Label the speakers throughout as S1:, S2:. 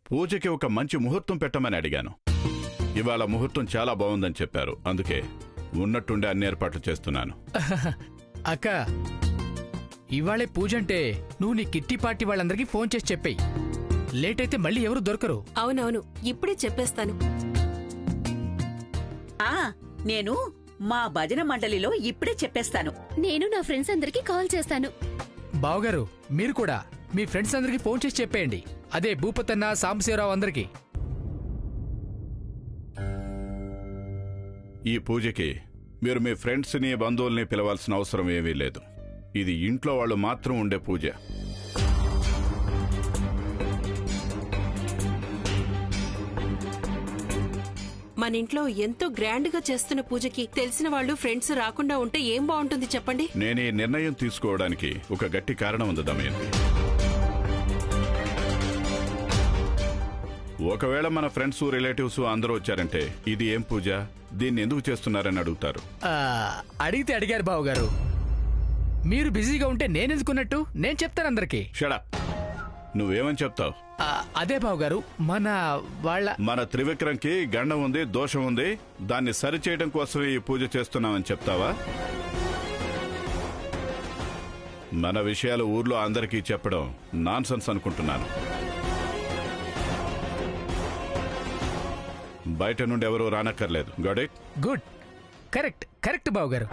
S1: పూజకి ఒక మంచి ముహూర్తం పెట్టమని అడిగాను ఇవాళ ముహూర్తం చాలా బాగుందని చెప్పారు అందుకే ఉన్నట్టుండి అన్ని ఏర్పాట్లు చేస్తున్నాను
S2: అక్క ఇవాళే పూజ అంటే నువ్వు నీ కిట్టి పార్టీ వాళ్ళందరికీ ఫోన్ చేసి చెప్పేయి లేట్ అయితే మళ్ళీ ఎవరు దొరకరు
S3: అవునవును ఇప్పుడే చెప్పేస్తాను
S4: ఆ నేను మా భజన మండలిలో ఇప్పుడే చెప్పేస్తాను
S5: నేను నా ఫ్రెండ్స్ అందరికి కాల్ చేస్తాను
S2: బావగారు మీరు కూడా మీ ఫ్రెండ్స్ అందరికీ ఫోన్ చేసి చెప్పేయండి అదే భూపతన్న సాంబశివరావు అందరికీ
S1: ఈ పూజకి మీరు మీ ఫ్రెండ్స్ని బంధువుల్ని పిలవాల్సిన అవసరం ఏమీ లేదు ఇది ఇంట్లో వాళ్ళు మాత్రం ఉండే పూజ
S3: మన ఇంట్లో ఎంతో గ్రాండ్ గా చేస్తున్న పూజకి తెలిసిన వాళ్ళు ఫ్రెండ్స్ రాకుండా ఉంటే ఏం బాగుంటుంది చెప్పండి
S1: నేను ఈ నిర్ణయం తీసుకోవడానికి ఒక గట్టి కారణం ఉంది దమయంతి ఒకవేళ మన ఫ్రెండ్స్ రిలేటివ్స్ అందరూ వచ్చారంటే ఇది ఏం పూజ దీన్ని ఎందుకు చేస్తున్నారని అడుగుతారు
S2: ఆ, అడిగితే అడిగారు బావగారు మీరు బిజీగా ఉంటే నేనెందుకున్నట్టు నేను చెప్తాను అందరికీ
S1: షడా నువ్వేమని చెప్తావు
S2: ఆ, అదే బావగారు మన వాళ్ళ
S1: మన త్రివిక్రంకి గండం ఉంది దోషం ఉంది దాన్ని సరిచేయడం కోసమే ఈ పూజ చేస్తున్నామని చెప్తావా మన విషయాలు ఊర్లో అందరికీ చెప్పడం నాన్సెన్స్ అనుకుంటున్నాను బయట నుండి ఎవరూ రానక్కర్లేదు got it
S2: good correct correct బావగారు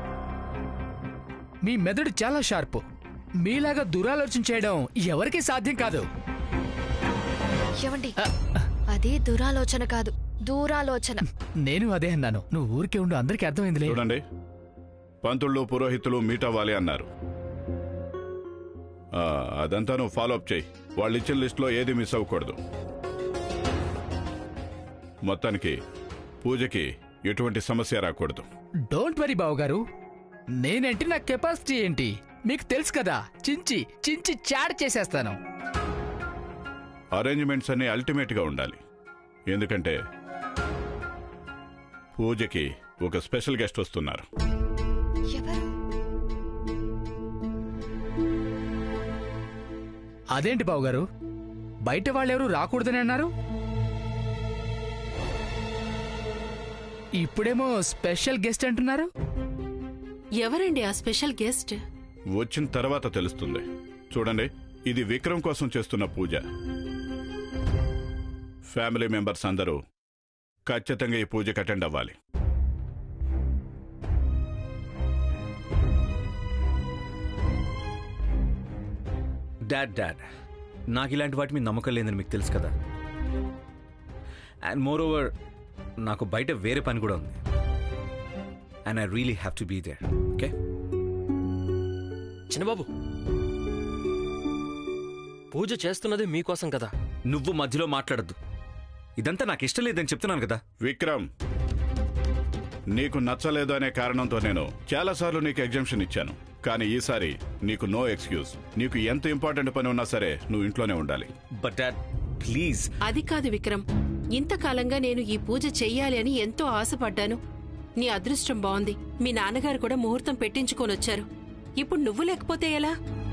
S2: మీ మెదడు చాలా షార్ప్ మీలాగా దురాలోచన చేయడం ఎవరికీ సాధ్యం కాదు
S5: ఏమండి అది దురాలోచన కాదు దూరాలోచన
S2: నేను అదే అన్నాను నువ్వు ఊరికే ఉండు అందరికీ అర్థమైందిలే
S1: చూడండి పంతుళ్ళు పురోహితులు మీట్ అవ్వాలి అన్నారు ఆ, అదంతా నువ్వు ఫాలో అప్ చేయి వాళ్ళు ఇచ్చిన లిస్టులో ఏది మిస్ అవ్వకూడదు మొత్తానికి పూజకి ఎటువంటి సమస్య రాకూడదు
S2: డోంట్ వరీ బావగారు నేనేంటి నా కెపాసిటీ ఏంటి మీకు తెలుసు కదా చించి చించి చాట్ చేసేస్తాను
S1: అరేంజ్మెంట్స్ అన్ని అల్టిమేట్ గా ఉండాలి ఎందుకంటే పూజకి ఒక స్పెషల్ గెస్ట్ వస్తున్నారు
S5: ఎవరు
S2: అదేంటి బావగారు బయట వాళ్ళెవరూ రాకూడదని అన్నారు ఇప్పుడేమో స్పెషల్ గెస్ట్ అంటున్నారు
S3: ఎవరండి ఆ స్పెషల్ గెస్ట్
S1: వచ్చిన తర్వాత తెలుస్తుంది చూడండి ఇది విక్రమ్ కోసం చేస్తున్న పూజ ఫ్యామిలీ మెంబర్స్ అందరూ ఖచ్చితంగా ఈ పూజకి అటెండ్ అవ్వాలి
S6: డాడ్ డాడ్ నాకు ఇలాంటి వాటి మీద నమ్మకం లేదని మీకు తెలుసు కదా అండ్ మోర్ ఓవర్ నాకు బయట వేరే పని కూడా ఉంది and I really have to be there okay
S7: Chinnababu పూజ చేస్తున్నది మీకోసం కదా
S6: నువ్వు మధ్యలో మాట్లాడద్దు ఇదంతా నాకు ఇష్టం లేదని చెప్తున్నాను కదా
S1: విక్రమ్ నీకు నచ్చలేదు అనే కారణంతో నేను చాలాసార్లు నీకు ఎగ్జామ్షన్ ఇచ్చాను కానీ ఈసారి నీకు నో ఎక్స్క్యూజ్ నీకు ఎంత ఇంపార్టెంట్ పని ఉన్నా సరే నువ్వు ఇంట్లోనే ఉండాలి
S6: బట్ డాడ్ ప్లీజ్
S3: అది కాదు విక్రమ్ ఇంతకాలంగా నేను ఈ పూజ చెయ్యాలి అని ఎంతో ఆశపడ్డాను నీ అదృష్టం బాగుంది మీ నాన్నగారు కూడా ముహూర్తం పెట్టించుకొని వచ్చారు ఇప్పుడు నువ్వు లేకపోతే ఎలా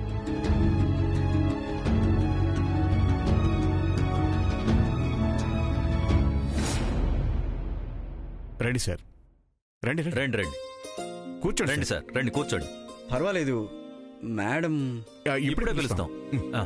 S8: రండి సార్ రండి రండి
S7: రండి రండి
S8: కూర్చోండి
S7: రండి
S8: సార్.
S7: సార్ రండి కూర్చోండి
S6: పర్వాలేదు మేడం
S8: ఆ,
S7: ఇప్పుడే పిలుస్తాం ఆ,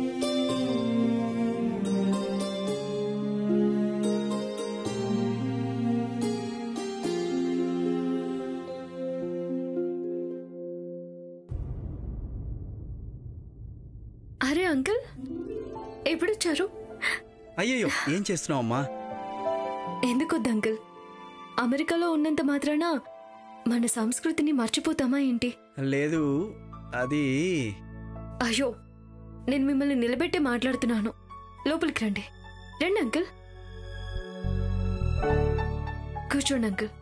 S5: అరే అంకుల్ ఎప్పుడొచ్చారు
S6: అయ్యయ్యో ఏం చేస్తున్నావు అమ్మా
S5: ఎందుకొద్దు అంకుల్ అమెరికాలో ఉన్నంత మాత్రాన మన సంస్కృతిని మర్చిపోతామా ఏంటి
S6: లేదు అది
S5: అయ్యో నేను మిమ్మల్ని నిలబెట్టే మాట్లాడుతున్నాను లోపలికి రండి రండి అంకుల్ కూర్చోండి అంకుల్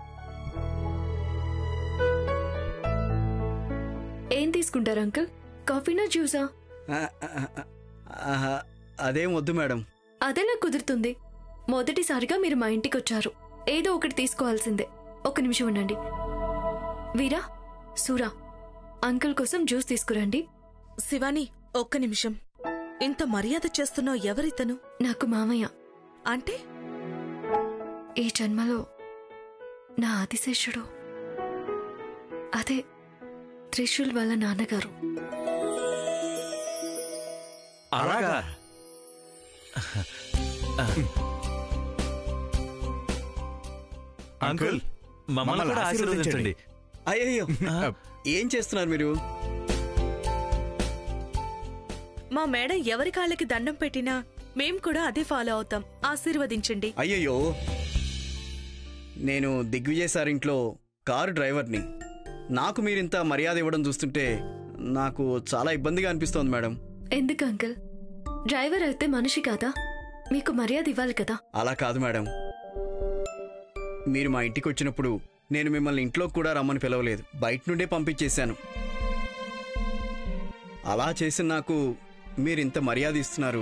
S5: ఏం తీసుకుంటారు అంకుల్ కాఫీనా జ్యూసా
S6: ఆ, ఆ, ఆ, ఆహా, అదేం వద్దు మేడం
S5: అదెలా కుదురుతుంది మొదటిసారిగా మీరు మా ఇంటికి వచ్చారు ఏదో ఒకటి తీసుకోవాల్సిందే ఒక నిమిషం ఉండండి వీరా సూరా అంకుల్ కోసం జ్యూస్ తీసుకురండి
S9: శివాని ఒక్క నిమిషం ఇంత మర్యాద చేస్తున్నావు ఎవరితను
S5: నాకు మామయ్య
S9: అంటే
S5: ఈ జన్మలో నా ఆదిశేషుడు అదే త్రిశూల్ వాళ్ళ నాన్నగారు
S6: అలాగా
S7: అంకుల్ మమ్మల్ని కూడా ఆశీర్వదించండి
S10: అయ్యయ్యో ఏం చేస్తున్నారు మీరు
S9: మా మేడం ఎవరి కాళ్ళకి దండం పెట్టినా మేం కూడా అదే ఫాలో అవుతాం ఆశీర్వదించండి
S10: అయ్యయ్యో నేను దిగ్విజయ్ సార్ ఇంట్లో కారు డ్రైవర్ని నాకు మీరింత మర్యాద ఇవ్వడం చూస్తుంటే నాకు చాలా ఇబ్బందిగా అనిపిస్తోంది మేడం
S5: ఎందుకు అంకుల్ డ్రైవర్ అయితే మనిషి కాదా మీకు మర్యాద ఇవ్వాలి కదా
S10: అలా కాదు మేడం మీరు మా ఇంటికి వచ్చినప్పుడు నేను మిమ్మల్ని ఇంట్లో కూడా రమ్మని పిలవలేదు బయట నుండే పంపించేశాను అలా చేసిన నాకు మీరు ఇంత మర్యాద ఇస్తున్నారు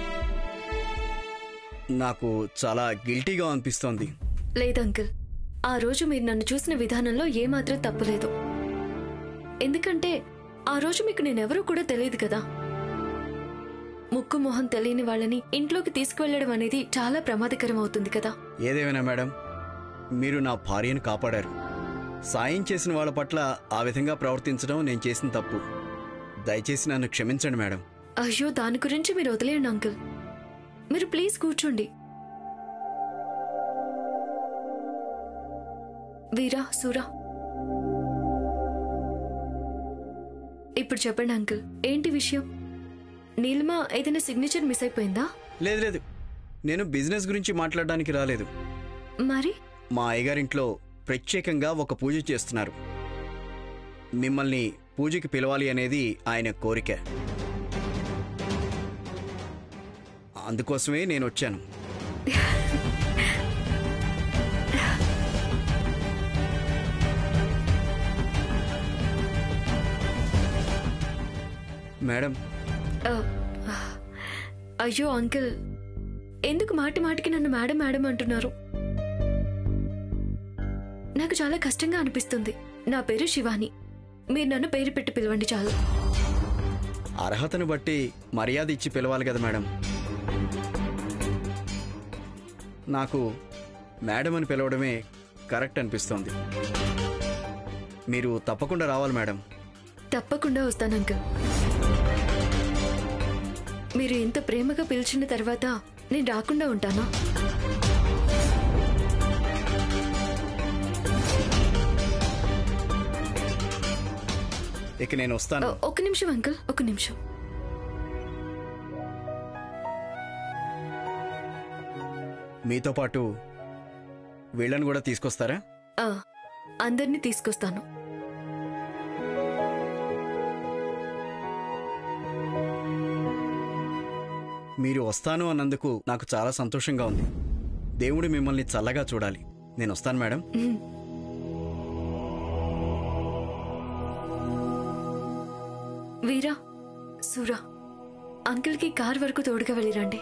S10: నాకు చాలా గిల్టీగా అనిపిస్తోంది
S5: లేదు అంకుల్ ఆ రోజు మీరు నన్ను చూసిన విధానంలో ఏమాత్రం తప్పులేదు ఎందుకంటే ఆ రోజు మీకు నేనెవరూ కూడా తెలియదు కదా ముక్కు మొహం తెలియని వాళ్ళని ఇంట్లోకి తీసుకువెళ్లడం అనేది చాలా ప్రమాదకరం అవుతుంది కదా
S10: ఏదేమైనా మేడం మీరు నా భార్యను కాపాడారు సాయం చేసిన వాళ్ళ పట్ల ఆ విధంగా ప్రవర్తించడం నేను చేసిన తప్పు దయచేసి నన్ను క్షమించండి మేడం
S5: అయ్యో దాని గురించి మీరు వదిలేయండి అంకుల్ మీరు ప్లీజ్ కూర్చోండి వీరా సూరా ఇప్పుడు చెప్పండి అంకుల్ ఏంటి విషయం నీలిమా ఏదైనా సిగ్నేచర్ మిస్ అయిపోయిందా
S10: లేదు లేదు నేను బిజినెస్ గురించి మాట్లాడడానికి రాలేదు
S5: మరి
S10: మా అయ్యగారింట్లో ప్రత్యేకంగా ఒక పూజ చేస్తున్నారు మిమ్మల్ని పూజకి పిలవాలి అనేది ఆయన కోరిక అందుకోసమే నేను వచ్చాను మేడం
S5: ఆ, అయ్యో అంకుల్ ఎందుకు మాటి మాటికి నన్ను మేడం మేడం అంటున్నారు నాకు చాలా కష్టంగా అనిపిస్తుంది నా పేరు శివాని మీరు నన్ను పేరు పెట్టి పిలవండి చాలు
S10: అర్హతను బట్టి మర్యాద ఇచ్చి పిలవాలి కదా మేడం నాకు మేడం అని పిలవడమే కరెక్ట్ అనిపిస్తోంది మీరు తప్పకుండా రావాలి మేడం
S5: తప్పకుండా వస్తాను అంకుల్ మీరు ఇంత ప్రేమగా పిలిచిన తర్వాత నేను రాకుండా ఉంటానా
S10: ఇక నేను వస్తాను
S5: ఆ, ఒక నిమిషం అంకుల్ ఒక నిమిషం
S10: మీతో పాటు వీళ్ళని కూడా తీసుకొస్తారా
S5: ఆ, అందరినీ తీసుకొస్తాను
S10: మీరు వస్తాను అన్నందుకు నాకు చాలా సంతోషంగా ఉంది దేవుడు మిమ్మల్ని చల్లగా చూడాలి నేను వస్తాను మేడం
S5: ఉమ్. వీరా సూరా అంకుల్కి కార్ వరకు తోడుగా వెళ్ళిరండి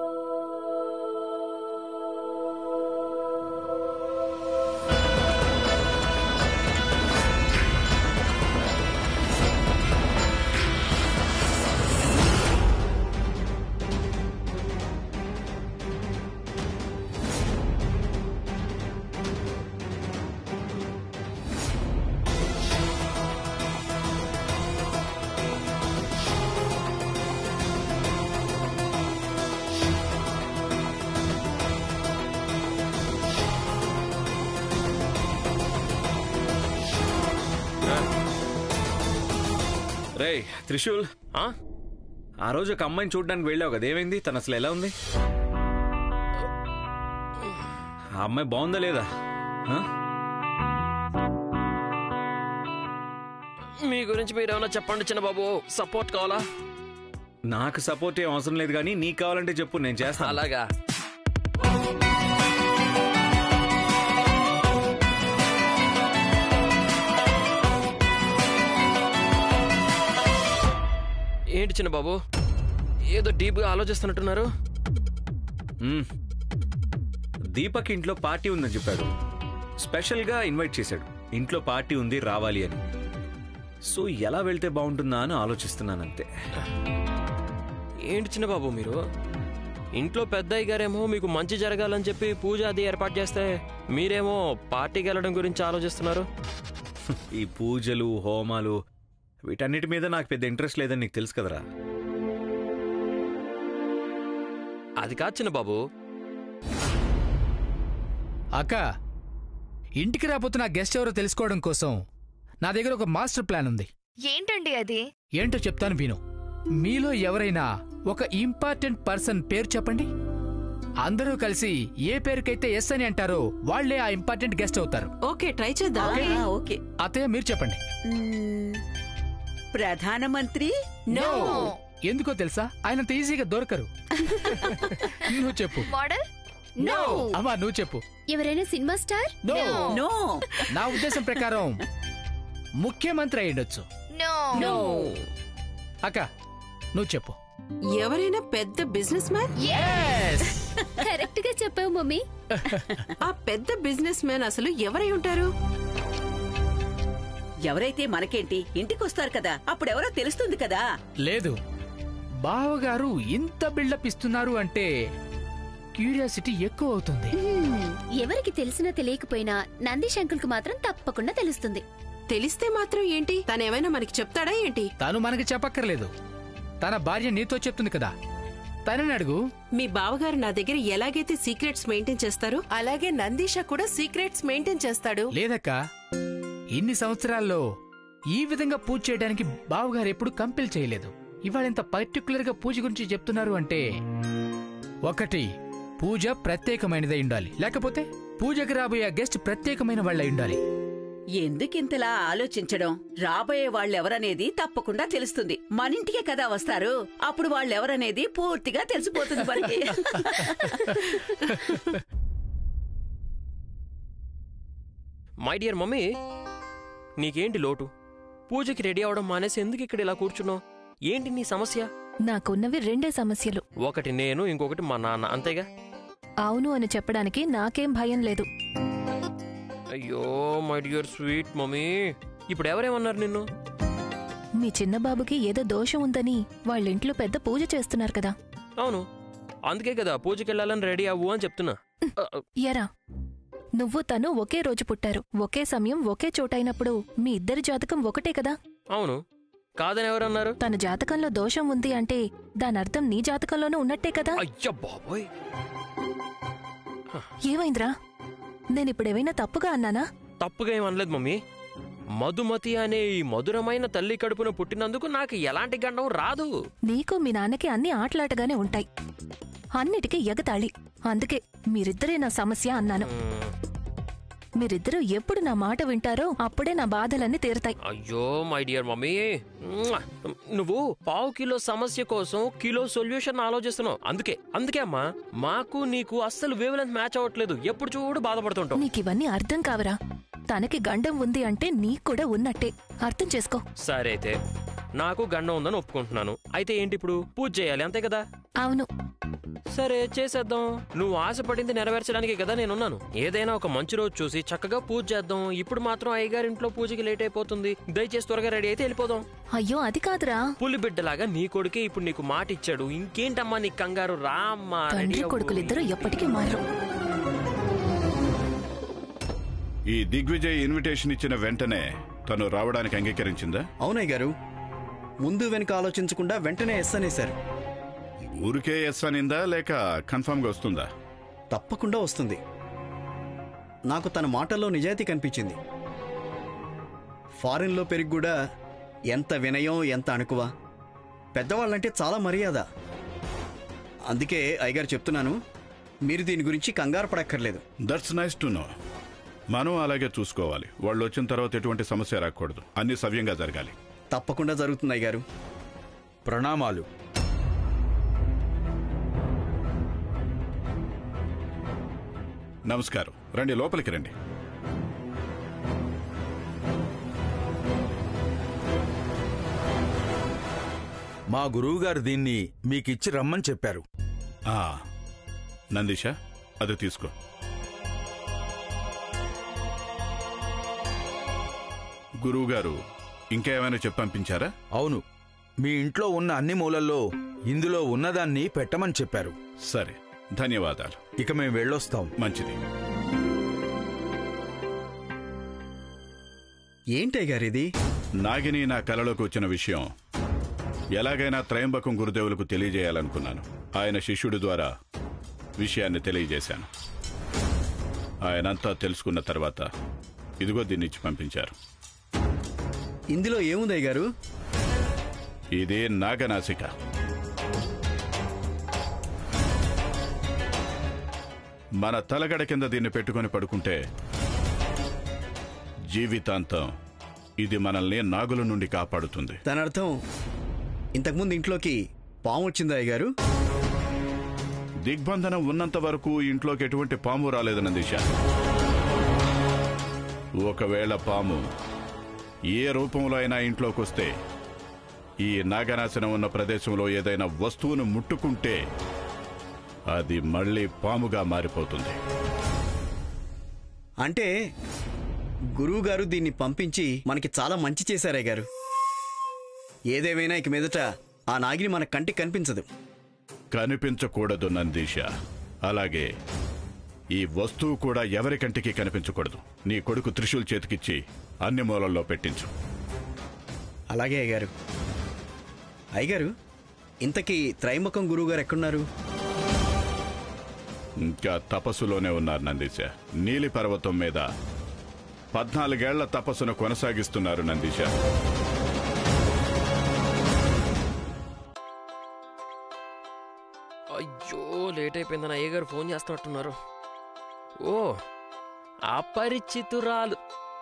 S6: రేయ్ త్రిశూల్
S7: ఆ?
S6: ఆ రోజు ఒక అమ్మాయిని చూడడానికి వెళ్ళావు కదా ఏమైంది తను అసలు ఎలా ఉంది ఆ అమ్మాయి బాగుందా లేదా ఆ?
S7: మీ గురించి మీరు ఏమైనా చెప్పండి చిన్న బాబు సపోర్ట్ కావాలా
S6: నాకు సపోర్ట్ ఏం అవసరం లేదు కానీ నీకు కావాలంటే చెప్పు నేను చేస్తాను
S7: అలాగా ఏంటి చిన్న బాబు ఏదో డీప్గా ఆలోచిస్తున్నట్టున్నారు
S6: మ్మ్. దీపక్ ఇంట్లో పార్టీ ఉందని చెప్పాడు స్పెషల్గా ఇన్వైట్ చేశాడు ఇంట్లో పార్టీ ఉంది రావాలి అని సో ఎలా వెళ్తే బాగుంటుందా అని ఆలోచిస్తున్నాను అంతే
S7: ఏంటి చిన్న బాబు మీరు ఇంట్లో పెద్దయ్య గారేమో మీకు మంచి జరగాలని చెప్పి పూజ అది ఏర్పాటు చేస్తే మీరేమో పార్టీకి వెళ్ళడం గురించి ఆలోచిస్తున్నారు
S6: ఈ పూజలు హోమాలు వీటన్నిటి మీద నాకు పెద్ద ఇంట్రెస్ట్ లేదని నీకు తెలుసు కదరా
S7: అది కాదు చిన్న బాబు
S2: అక్క ఇంటికి రాబోతున్న గెస్ట్ ఎవరో తెలుసుకోవడం కోసం నా దగ్గర ఒక మాస్టర్ ప్లాన్ ఉంది
S5: ఏంటండి అది
S2: ఏంటో చెప్తాను విను మీలో ఎవరైనా ఒక ఇంపార్టెంట్ పర్సన్ పేరు చెప్పండి అందరూ కలిసి ఏ పేరుకైతే ఎస్ అని అంటారో వాళ్లే ఆ ఇంపార్టెంట్ గెస్ట్ అవుతారు
S3: ఓకే ట్రై చేద్దాం
S4: ఆ, ఓకే
S2: అత్తయ్య మీరు చెప్పండి
S4: మ్మ్. ప్రధానమంత్రి
S3: నో
S2: ఎందుకో తెలుసా ఆయనంత ఈజీగా దొరకరు నువ్వు చెప్పు
S5: మోడల్
S3: నో
S2: అమ్మా నువ్వు చెప్పు
S5: ఎవరైనా సినిమా స్టార్
S2: No.
S4: నో
S2: నా ఉద్దేశం ప్రకారం ముఖ్యమంత్రి అయ్యుండొచ్చు
S3: నో
S2: అక్క నువ్వు చెప్పు
S3: ఎవరైనా పెద్ద బిజినెస్ మ్యాన్
S5: కరెక్ట్ గా చెప్పావు మమ్మీ
S3: ఆ పెద్ద బిజినెస్ మ్యాన్ అసలు ఎవరై ఉంటారు
S4: ఎవరైతే మనకేంటి ఇంటికొస్తారు కదా అప్పుడెవరో తెలుస్తుంది కదా
S2: లేదు బావగారు ఇంత బిల్డప్ ఇస్తున్నారు అంటే క్యూరియాసిటీ ఎక్కువ అవుతుంది
S5: ఎవరికి తెలిసినా తెలియకపోయినా నందీష్ అంకుల్ కు మాత్రం తప్పకుండా తెలుస్తుంది
S3: తెలిస్తే మాత్రం ఏంటి తనేమైనా మనకి చెప్తాడా ఏంటి
S2: తను మనకి చెప్పక్కర్లేదు తన భార్య నీతో చెప్తుంది కదా తనని అడుగు
S3: మీ బావగారు నా దగ్గర ఎలాగైతే సీక్రెట్స్ మెయింటైన్ చేస్తారో అలాగే నందీష కూడా సీక్రెట్స్ మెయింటైన్ చేస్తాడు
S2: లేదక్క ఇన్ని సంవత్సరాల్లో ఈ విధంగా పూజ చేయడానికి బావగారు ఎప్పుడు కంపెల్ చేయలేదు ఇవాళ ఇంత పర్టికులర్ గా పూజ గురించి చెప్తున్నారు అంటే ఒకటి పూజ ప్రత్యేకమైనదై ఉండాలి లేకపోతే పూజకి రాబోయే గెస్ట్ ప్రత్యేకమైన వాళ్ళై ఉండాలి
S4: ఎందుకింతలా ఆలోచించడం రాబోయే వాళ్ళెవరనేది తప్పకుండా తెలుస్తుంది మనింటికే కదా వస్తారు అప్పుడు వాళ్ళెవరనేది పూర్తిగా తెలిసిపోతుంది మనకి
S7: మై డియర్ మమ్మీ నీకేంటి లోటు పూజకి రెడీ అవడం మానేసి ఎందుకు ఇక్కడ ఇలా కూర్చున్నావు ఏంటి నీ సమస్య
S11: నాకున్నవి రెండే సమస్యలు
S7: ఒకటి నేను ఇంకొకటి మా నాన్న అంతేగా
S11: అవును అని చెప్పడానికి నాకేం భయం లేదు
S7: అయ్యో మై డియర్ స్వీట్ మమ్మీ ఇప్పుడు ఎవరేమన్నారు నిన్ను
S11: మీ చిన్న బాబుకి ఏదో దోషం ఉందని వాళ్ళింట్లో పెద్ద పూజ చేస్తున్నారు కదా
S7: అవును అందుకే కదా పూజకి వెళ్ళాలని రెడీ అవ్వు అని చెప్తున్నా అ, అ,
S11: ఎరా నువ్వు తను ఒకే రోజు పుట్టారు ఒకే సమయం ఒకే చోటైనప్పుడు మీ ఇద్దరి జాతకం ఒకటే కదా
S7: అవును కాదని ఎవరన్నారు
S11: తన జాతకంలో దోషం ఉంది అంటే దానర్థం నీ జాతకంలోనూ ఉన్నట్టే కదా
S7: అయ్యా బాబోయ్
S11: ఏమైందిరా నేనిప్పుడేమైనా తప్పుగా అన్నానా
S7: తప్పుగా ఏం అనలేదు మమ్మీ మధుమతి అనే ఈ మధురమైన తల్లి కడుపున పుట్టినందుకు నాకు ఎలాంటి గండం రాదు
S11: నీకు మీ నాన్నకి అన్ని ఆటలాటగానే ఉంటాయి అన్నిటికీ ఎగతాళి అందుకే మీరిద్దరే నా సమస్య అన్నాను
S7: మ్మ్.
S11: మీరిద్దరూ ఎప్పుడు నా మాట వింటారో అప్పుడే నా బాధలన్నీ తీరుతాయి
S7: అయ్యో మై డియర్ మమ్మీ మ్మ్. నువ్వు పావు కిలో సమస్య కోసం కిలో సొల్యూషన్ ఆలోచిస్తున్నావు అందుకే అందుకే అమ్మా మాకు నీకు అస్సలు వేవ్ లెంత్ మ్యాచ్ అవ్వట్లేదు ఎప్పుడు చూడు బాధపడుతుంటావు
S11: నీకివన్నీ అర్థం కావరా తనకి గండం ఉంది అంటే నీకు కూడా ఉన్నట్టే అర్థం చేసుకో
S7: సరే అయితే నాకు గండం ఉందని ఒప్పుకుంటున్నాను అయితే ఏంటి ఇప్పుడు పూజ చేయాలి అంతే కదా
S11: అవును
S7: సరే చేసేద్దాం నువ్వు ఆశపడింది నెరవేర్చడానికి కదా నేనున్నాను ఏదైనా ఒక మంచి రోజు చూసి చక్కగా పూజ చేద్దాం ఇప్పుడు మాత్రం అయ్యగారింట్లో పూజకి లేట్ అయిపోతుంది దయచేసి త్వరగా రెడీ అయితే వెళ్ళిపోదాం
S11: అయ్యో అది కాదురా
S7: పులి బిడ్డలాగా నీ కొడుకే ఇప్పుడు నీకు మాట ఇచ్చాడు ఇంకేంటమ్మా నీ కంగారు రామ్మా రెడీ
S11: తండ్రి
S7: అవ్వు.
S11: కొడుకులిద్దరూ ఎప్పటికీ మారరు
S1: ఈ దిగ్విజయ్ ఇన్విటేషన్ ఇచ్చిన వెంటనే తను రావడానికి అంగీకరించిందా
S10: అవునయ్య గారు ముందు వెనుక ఆలోచించకుండా వెంటనే ఎస్ అనేశారు
S1: ఊరికే ఎస్ అనిందా లేక కన్ఫర్మ్గా వస్తుందా
S10: తప్పకుండా వస్తుంది నాకు తన మాటల్లో నిజాయితీ కనిపించింది ఫారిన్లో పెరిగి కూడా ఎంత వినయం ఎంత అణుకువ పెద్దవాళ్ళంటే చాలా మర్యాద అందుకే అయ్యగారు చెప్తున్నాను మీరు దీని గురించి కంగారు పడక్కర్లేదు
S1: దట్స్ నైస్ టు నో మనం అలాగే చూసుకోవాలి వాళ్ళు వచ్చిన తర్వాత ఎటువంటి సమస్య రాకూడదు అన్ని సవ్యంగా జరగాలి
S10: తప్పకుండా జరుగుతుంది అయ్యగారు
S12: ప్రణామాలు
S1: నమస్కారం రండి లోపలికి రండి
S12: మా గురువుగారు దీన్ని మీకిచ్చి రమ్మని చెప్పారు
S1: ఆ, నందీష అది తీసుకో గురువుగారు ఇంకా ఏమైనా చెప్పి పంపించారా
S12: అవును మీ ఇంట్లో ఉన్న అన్ని మూలల్లో ఇందులో ఉన్నదాన్ని పెట్టమని చెప్పారు
S1: సరే ధన్యవాదాలు
S12: ఇక మేము వెళ్ళొస్తాం
S1: మంచిది
S10: ఏంటి అయ్యగారు ఇది
S1: నాగిని నా కలలోకి వచ్చిన విషయం ఎలాగైనా త్రయంబకం గురుదేవులకు తెలియజేయాలనుకున్నాను ఆయన శిష్యుడి ద్వారా విషయాన్ని తెలియజేశాను ఆయనంతా తెలుసుకున్న తర్వాత ఇదిగో దీన్ని ఇచ్చి పంపించారు
S10: ఇందులో ఏముంది అయ్యగారు
S1: ఇది నాగనాసిక మన తలగడ కింద దీన్ని పెట్టుకొని పడుకుంటే జీవితాంతం ఇది మనల్ని నాగుల నుండి కాపాడుతుంది
S10: దాని అర్థం ఇంతకుముందు ఇంట్లోకి పాము వచ్చిందా అయ్యగారు
S1: దిగ్బంధనం ఉన్నంత వరకు ఇంట్లోకి ఎటువంటి పాము రాలేదు నందీష ఒకవేళ పాము ఏ రూపంలో అయినా ఇంట్లోకి వస్తే ఈ నాగనాశనం ఉన్న ప్రదేశంలో ఏదైనా వస్తువును ముట్టుకుంటే అది మళ్ళీ పాముగా మారిపోతుంది
S10: అంటే గురువు గారు దీన్ని పంపించి మనకి చాలా మంచి చేశారయ్య గారు ఏదేమైనా ఇక మీదట ఆ నాగిని మన కంటికి కనిపించదు
S1: కనిపించకూడదు నందీష అలాగే ఈ వస్తువు కూడా ఎవరి కంటికి కనిపించకూడదు నీ కొడుకు త్రిశూల్ చేతికిచ్చి అన్ని మూలల్లో పెట్టించు
S10: అలాగే అయ్యగారు అయ్యగారు ఇంతకీ త్రైముఖం గురువు గారు ఎక్కడున్నారు
S1: ఇంకా తపస్సులోనే ఉన్నారు నందీశ నీలి పర్వతం మీద పద్నాలుగేళ్ల తపస్సును కొనసాగిస్తున్నారు నందీశ
S7: అయ్యో లేట్ అయిపోయిందని అయ్య గారు ఫోన్ చేస్తున్నట్టున్నారు ఓ అపరిచితురాలు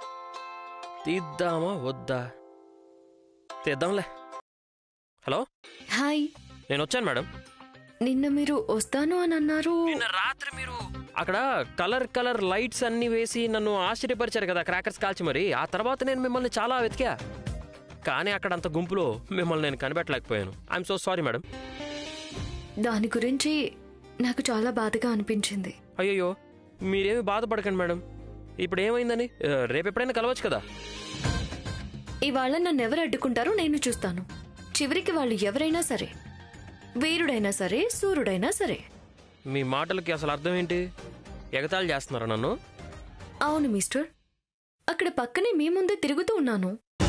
S7: తీద్దామా వద్దా తీద్దాంలే హలో
S5: హాయ్
S7: నేను వచ్చాను మేడం
S5: నిన్న మీరు వస్తాను అని అన్నారు
S7: నిన్న రాత్రి మీరు అక్కడ కలర్ కలర్ లైట్స్ అన్ని వేసి నన్ను ఆశ్చర్యపరిచారు కదా క్రాకర్స్ కాల్చి మరి ఆ తర్వాత నేను మిమ్మల్ని చాలా వెతికా కానీ అక్కడ అంత గుంపులో మిమ్మల్ని నేను కనిపెట్టలేకపోయాను ఐఎమ్ సో సారీ మేడం
S5: దాని గురించి నాకు చాలా బాధగా అనిపించింది
S7: అయ్యయ్యో మీరేమి బాధపడకండి మేడం ఇప్పుడు ఏమైందని ఆ, రేపు ఎప్పుడైనా కలవచ్చు కదా
S5: ఇవాళ నన్ను ఎవరు అడ్డుకుంటారో నేను చూస్తాను చివరికి వాళ్ళు ఎవరైనా సరే వీరుడైనా సరే సూర్యుడైనా సరే
S7: మీ మాటలకి అసలు అర్థం ఏంటి ఎగతాళి చేస్తున్నారా నన్ను
S5: అవును మిస్టర్ అక్కడ పక్కనే మీ ముందే తిరుగుతూ ఉన్నాను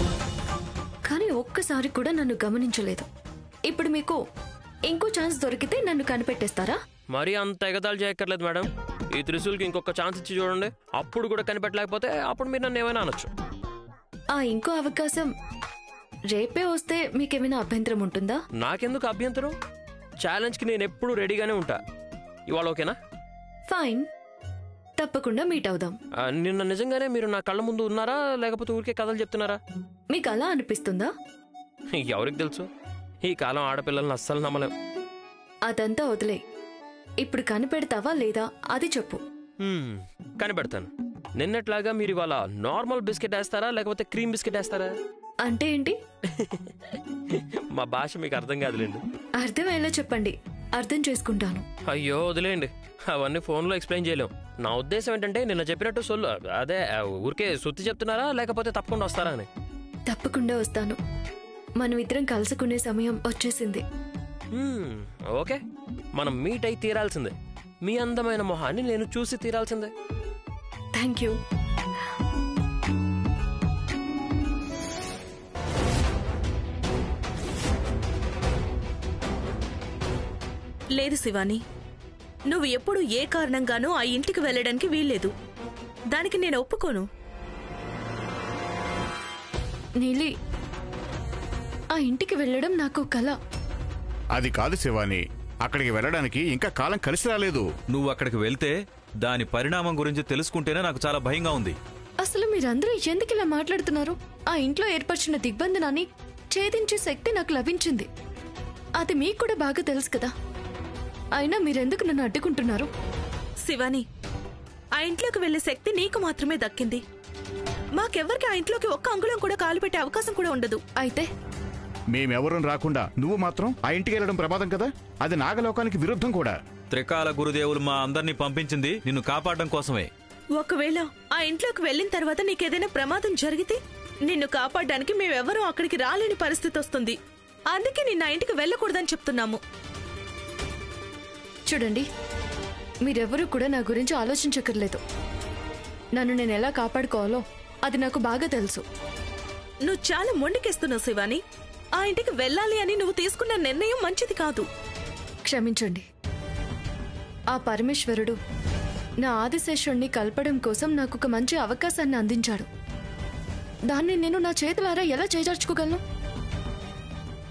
S5: కానీ ఒక్కసారి కూడా నన్ను గమనించలేదు ఇప్పుడు మీకు ఇంకో ఛాన్స్ దొరికితే నన్ను కనిపెట్టేస్తారా
S7: మరీ అంత ఎగతాళి చేయక్కర్లేదు మేడం ఈ త్రిశూల్కి ఇంకొక ఛాన్స్ ఇచ్చి చూడండి అప్పుడు కూడా కనిపెట్టలేకపోతే అప్పుడు మీరు నన్ను ఏమైనా అనొచ్చు
S5: ఆ ఇంకో అవకాశం రేపే వస్తే మీకేమైనా అభ్యంతరం ఉంటుందా
S7: నాకెందుకు అభ్యంతరం ఛాలెంజ్కి నేను ఎప్పుడు రెడీగానే ఉంటా ఇవాళ ఓకేనా
S5: ఫైన్ తప్పకుండా మీట్ అవుదాం
S7: ఆ, నిన్న నిజంగానే మీరు నా కళ్ళ ముందు ఉన్నారా లేకపోతే ఊరికే కథలు చెప్తున్నారా
S5: మీకు అలా అనిపిస్తుందా
S7: ఎవరికి తెలుసు ఈ కాలం ఆడపిల్లల్ని అస్సలు నమ్మలేం
S5: అదంతా వదిలే ఇప్పుడు కనిపెడతావా లేదా అది చెప్పు
S7: హ్మ్, కనిపెడతాను నిన్నట్లాగా మీరు ఇవాళ నార్మల్ బిస్కెట్ వేస్తారా లేకపోతే క్రీమ్ బిస్కెట్ వేస్తారా
S5: అంటే ఏంటి
S7: మా భాష మీకు అర్థం కాదులేండి
S5: అర్థమయ్యేలా చెప్పండి అర్థం చేసుకుంటాను
S7: అయ్యో వదిలేయండి అవన్నీ ఫోన్లో ఎక్స్ప్లెయిన్ చేయలేం నా ఉద్దేశం ఏంటంటే నిన్న చెప్పినట్టు సొల్లు అదే ఆ, ఊరికే సుత్తి చెప్తున్నారా లేకపోతే తప్పకుండా వస్తారా అని
S5: తప్పకుండా వస్తాను మనం ఇద్దరం కలుసుకునే సమయం వచ్చేసింది
S7: హ్మ్, ఓకే మనం మీట్ అయి తీరాల్సిందే మీ అందమైన మొహాన్ని నేను చూసి తీరాల్సిందే
S5: థ్యాంక్ యూ
S9: లేదు శివాని నువ్వు ఎప్పుడు ఏ కారణంగానూ ఆ ఇంటికి వెళ్ళడానికి వీల్లేదు దానికి నేను ఒప్పుకోను
S5: నీలి ఆ ఇంటికి వెళ్ళడం నాకు కల
S8: అది కాదు శివాని అక్కడికి వెళ్ళడానికి ఇంకా కాలం కలిసి రాలేదు
S6: నువ్వు అక్కడికి వెళ్తే దాని పరిణామం గురించి తెలుసుకుంటేనే నాకు చాలా భయంగా ఉంది
S5: అసలు మీరందరూ ఎందుకు ఇలా మాట్లాడుతున్నారు ఆ ఇంట్లో ఏర్పరిచిన దిగ్బంధనాన్ని ఛేదించే శక్తి నాకు లభించింది అది మీకు కూడా బాగా తెలుసు కదా అయినా మీరెందుకు నన్ను అడ్డుకుంటున్నారు
S9: శివాని ఆ ఇంట్లోకి వెళ్లే శక్తి నీకు మాత్రమే దక్కింది మాకెవ్వరికి ఆ ఇంట్లోకి ఒక్క అంగుళం కూడా కాలు పెట్టే అవకాశం కూడా ఉండదు
S5: అయితే
S8: మేమెవరం రాకుండా నువ్వు మాత్రం ఆ ఇంటికి వెళ్ళడం ప్రమాదం కదా అది నాగలోకానికి విరుద్ధం కూడా
S6: త్రికాల గురుదేవులు మా అందరినీ పంపించింది నిన్ను కాపాడడం కోసమే
S9: ఒకవేళ ఆ ఇంట్లోకి వెళ్ళిన తర్వాత నీకేదైనా ప్రమాదం జరిగితే నిన్ను కాపాడడానికి మేమెవ్వరూ అక్కడికి రాలేని పరిస్థితి వస్తుంది అందుకే నిన్న ఇంటికి వెళ్ళకూడదని చెప్తున్నాము
S5: చూడండి మీరెవరూ కూడా నా గురించి ఆలోచించక్కర్లేదు నన్ను నేను ఎలా కాపాడుకోవాలో అది నాకు బాగా తెలుసు
S9: నువ్వు చాలా మొండికేస్తున్నావు శివాని ఆ ఇంటికి వెళ్ళాలి అని నువ్వు తీసుకున్న నిర్ణయం మంచిది కాదు
S5: క్షమించండి ఆ పరమేశ్వరుడు నా ఆదిశేషుణ్ణి కలపడం కోసం నాకు ఒక మంచి అవకాశాన్ని అందించాడు దాన్ని నేను నా చేతులారా ఎలా చేజార్చుకోగలను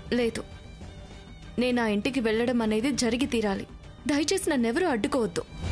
S5: లేదు నేను ఆ ఇంటికి వెళ్ళడం అనేది జరిగి తీరాలి దయచేసి నన్నెవరూ అడ్డుకోవద్దు